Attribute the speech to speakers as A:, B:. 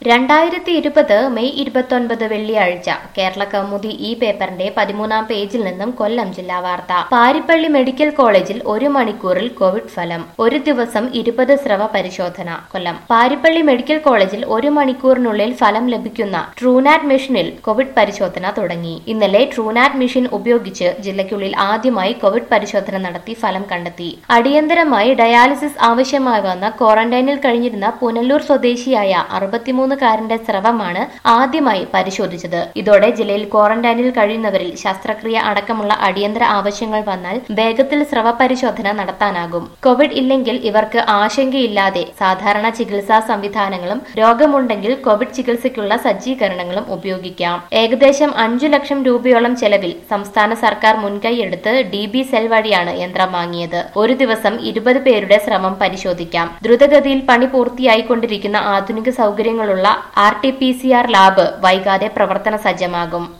A: രണ്ടായിരത്തി ഇരുപത് മെയ് ഇരുപത്തൊൻപത് വെള്ളിയാഴ്ച കേരള കൗമുദി ഈ പേപ്പറിന്റെ പതിമൂന്നാം പേജിൽ നിന്നും കൊല്ലം ജില്ലാ വാർത്ത പാരിപ്പള്ളി മെഡിക്കൽ കോളേജിൽ ഒരു മണിക്കൂറിൽ കോവിഡ് ഫലം ഒരു ദിവസം ഇരുപത് സ്രവ പരിശോധന കൊല്ലം പാരിപ്പള്ളി മെഡിക്കൽ കോളേജിൽ ഒരു മണിക്കൂറിനുള്ളിൽ ഫലം ലഭിക്കുന്ന ട്രൂനാറ്റ് മെഷീനിൽ കോവിഡ് പരിശോധന തുടങ്ങി ഇന്നലെ ട്രൂനാറ്റ് മെഷീൻ ഉപയോഗിച്ച് ജില്ലയ്ക്കുള്ളിൽ ആദ്യമായി കോവിഡ് പരിശോധന നടത്തി ഫലം കണ്ടെത്തി അടിയന്തരമായി ഡയാലിസിസ് ആവശ്യമായി വന്ന ക്വാറന്റൈനിൽ കഴിഞ്ഞിരുന്ന പുനലൂർ സ്വദേശിയായ അറുപത്തിമൂന്നുകാരന്റെ സ്രവമാണ് ആദ്യമായി പരിശോധിച്ചത് ഇതോടെ ജില്ലയിൽ ക്വാറന്റൈനിൽ കഴിയുന്നവരിൽ ശസ്ത്രക്രിയ അടക്കമുള്ള അടിയന്തര ആവശ്യങ്ങൾ വന്നാൽ വേഗത്തിൽ സ്രവ പരിശോധന നടത്താനാകും കോവിഡ് ഇല്ലെങ്കിൽ ഇവർക്ക് ആശങ്കയില്ലാതെ സാധാരണ ചികിത്സാ സംവിധാനങ്ങളും രോഗമുണ്ടെങ്കിൽ കോവിഡ് ചികിത്സയ്ക്കുള്ള സജ്ജീകരണങ്ങളും ഉപയോഗിക്കാം ഏകദേശം അഞ്ചു ലക്ഷം രൂപയോളം ചെലവിൽ സംസ്ഥാന സർക്കാർ മുൻകൈയെടുത്ത് ഡി ബി സെൽ വഴിയാണ് യന്ത്രം വാങ്ങിയത് ഒരു ദിവസം ഇരുപത് പേരുടെ ശ്രമം പരിശോധിക്കാം ദ്രുതഗതിയിൽ പണി പൂർത്തിയായിക്കൊണ്ടിരിക്കുന്ന ആധുനിക സൗകര്യങ്ങളുള്ള R T P C R lab വൈകാതെ പ്രവർത്തന സജ്ജമാകും